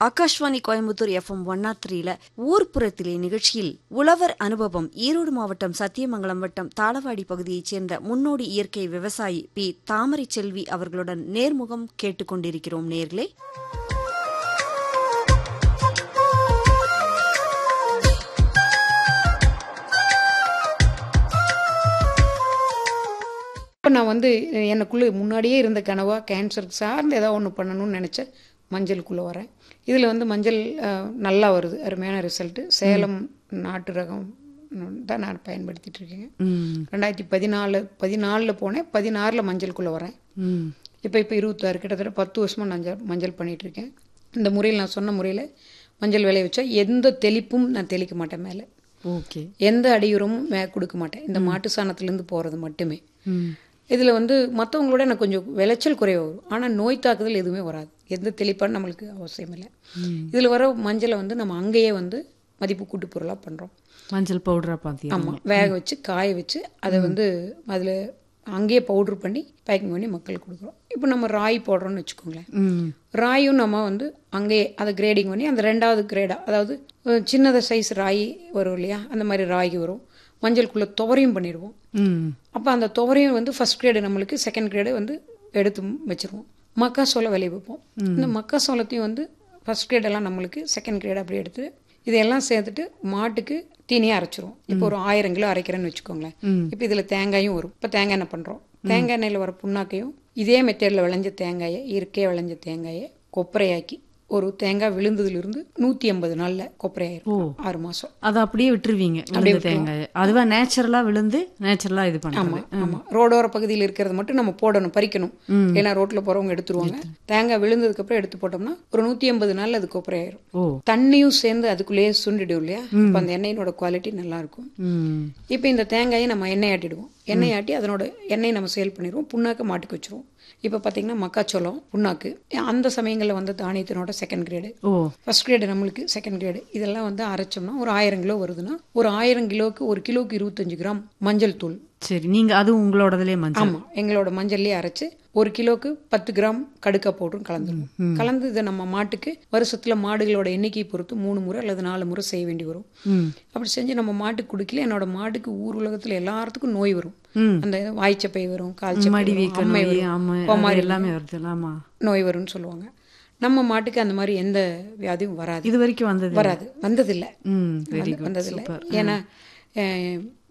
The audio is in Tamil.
Akashvani Coimbatore FM one naught த்ரீல ஊர்ப்புறத்திலே நிகழ்ச்சியில் உழவர் அனுபவம் ஈரோடு மாவட்டம் சத்தியமங்கலம் வட்டம் தாளவாடி பகுதியைச் சேர்ந்த முன்னோடி இயற்கை விவசாயி பி தாமரை செல்வி அவர்களுடன் நேர்முகம் கேட்டுக்கொண்டிருக்கிறோம் நேர்களே இப்போ நான் வந்து எனக்குள்ளே முன்னாடியே இருந்த கனவா கேன்சருக்கு சார்ந்து ஏதாவது ஒன்று பண்ணணும்னு நினச்சேன் மஞ்சளுக்குள்ளே வரேன் இதில் வந்து மஞ்சள் அஹ், நல்லா வருது அருமையான ரிசல்ட்டு சேலம் நாட்டு ரகம் தான் நான் பயன்படுத்திட்டு இருக்கேங்க ரெண்டாயிரத்தி பதினாலு பதினாலில் போனேன் பதினாறில் மஞ்சளுக்குள்ளே வரேன் இப்போ இப்போ இருபத்தாறு கிட்டத்தட்ட பத்து வருஷமாக நான் மஞ்சள் மஞ்சள் பண்ணிட்டு இருக்கேன் இந்த முறையில் நான் சொன்ன முறையில் மஞ்சள் விளைய வச்சா எந்த தெளிப்பும் நான் தெளிக்க மாட்டேன் மேலே ஓகே எந்த அடியுரமும் மே கொடுக்க மாட்டேன் இந்த மாட்டு சாணத்துலேருந்து போகிறது மட்டுமே இதில் வந்து மற்றவங்களோட எனக்கு கொஞ்சம் விளைச்சல் குறைவு வரும் ஆனால் நோய் தாக்குதல் எதுவுமே வராது எந்த தெளிப்பான்னு நம்மளுக்கு அவசியம் இல்லை இதில் வர மஞ்சளை வந்து நம்ம அங்கேயே வந்து மதிப்பு கூட்டு பொருளாக பண்ணுறோம் மஞ்சள் பவுடரா பாத்தியா ஆமாம் வேக வச்சு காய வச்சு அதை வந்து அதில் அங்கேயே பவுட்ரு பண்ணி பேக்கிங் பண்ணி மக்களுக்கு கொடுக்குறோம் இப்போ நம்ம ராய் போடுறோம்னு வச்சுக்கோங்களேன் ராயும் நம்ம வந்து அங்கேயே அதை கிரேடிங் பண்ணி அந்த ரெண்டாவது கிரேடாக அதாவது அஹ், சின்னத சைஸ் ராய் வரும் இல்லையா அந்த மாதிரி ராகி வரும் மஞ்சளுக்குள்ளே துவரையும் பண்ணிடுவோம் அப்போ அந்த துவரையும் வந்து ஃபர்ஸ்ட் கிரேடு நம்மளுக்கு செகண்ட் கிரேடு வந்து எடுத்து வச்சிருவோம் மக்காசோளம் விளைய வைப்போம் இந்த மக்காசோளத்தையும் வந்து ஃபர்ஸ்ட் கிரேடெல்லாம் நம்மளுக்கு செகண்ட் கிரேட் அப்படி எடுத்து இதையெல்லாம் சேர்த்துட்டு மாட்டுக்கு தீனியாக அரைச்சிருவோம் இப்போ ஒரு ஆயிரம் கிலோ அரைக்கிறேன்னு வச்சுக்கோங்களேன் இப்போ இதில் தேங்காயும் வரும் இப்போ தேங்காய் என்ன பண்ணுறோம் தேங்காய் எண்ணெயில் வர புண்ணாக்கையும் இதே மெத்தேடில் விளைஞ்ச தேங்காயை இயற்கையாக விளைஞ்ச தேங்காயை கொப்பரையாக்கி ஒரு தேங்காய் விழுந்ததுலேருந்து நூற்றி ஐம்பது நாளில் கொப்பரையாயிரும் ஆறு மாதம் அதை அப்படியே விட்டுருவீங்க விழுந்த தேங்காய் அதுவா நேச்சுரலா விழுந்து நேச்சுரலா இது ஆமா பண்ணுறது ஆமா ரோடோர பகுதியில் இருக்கிறது மட்டும் நம்ம போடணும் பறிக்கணும் ஏன்னா ரோட்ல போறவங்க எடுத்துருவாங்க தேங்காய் விழுந்ததுக்கு அப்புறம் எடுத்து போட்டோம்னா ஒரு நூத்தி ஐம்பது நாள்ல அது கொப்பரை ஆயிரும் ஓ தண்ணியும் சேர்ந்து அதுக்குள்ளேயே சுண்டிடும் இல்லையா அப்ப அந்த எண்ணெயினோட குவாலிட்டி நல்லா இருக்கும் ம் இப்போ இந்த தேங்காயை நம்ம எண்ணெய் ஆட்டிடுவோம் எண்ணெய் ஆட்டி அதனோட எண்ணெயை நம்ம சேல் பண்ணிடுவோம் புண்ணாக்க மாட்டுக்கு வச்சிருவோம் இப்போ பார்த்தீங்கன்னா மக்காச்சோளம் புண்ணாக்கு அந்த சமயங்களில் வந்து தானியத்தினோட செகண்ட் கிரேடு ஓ ஃபர்ஸ்ட் கிரேடு நம்மளுக்கு செகண்ட் கிரேடு இதெல்லாம் வந்து அரைச்சோம்னா ஒரு ஆயிரம் கிலோ வருதுன்னா ஒரு ஆயிரம் கிலோவுக்கு ஒரு கிலோவுக்கு இருபத்தஞ்சு கிராம் மஞ்சள் தூள் சரி நீங்க அது உங்களோடதுலயே மஞ்சள் ஆமாம் எங்களோட மஞ்சள்லேயே அரைச்சு ஒரு கிலோக்கு பத்து கிராம் கடுக்கா பவுடரும் கலந்துருவோம் கலந்து இதை நம்ம மாட்டுக்கு வருஷத்துல மாடுகளோட எண்ணிக்கையை பொறுத்து மூணு முறை அல்லது நாலு முறை செய்ய வேண்டி வரும் ம் அப்படி செஞ்சு நம்ம மாட்டுக்கு குடிக்கல என்னோட மாட்டுக்கு ஊர் உலகத்துல எல்லாத்துக்கும் நோய் வரும் ம். அந்த வாய்ச்சப்பை வரும் கால்ச்சப்பை மடி வரும், வீக்க அம்மை நோய் வரும், ஆமா கோமாரி அது எல்லாமே வருது ஆமா நோய் வரும்னு சொல்லுவாங்க நம்ம மாட்டுக்கு அந்த மாதிரி எந்த வியாதியும் வராது இது வரைக்கும் வந்தது வராது வந்ததில்லை ம் வெரி வந்து- குட் வந்ததில்லை சூப்பர் ஏன்னா அஹ்,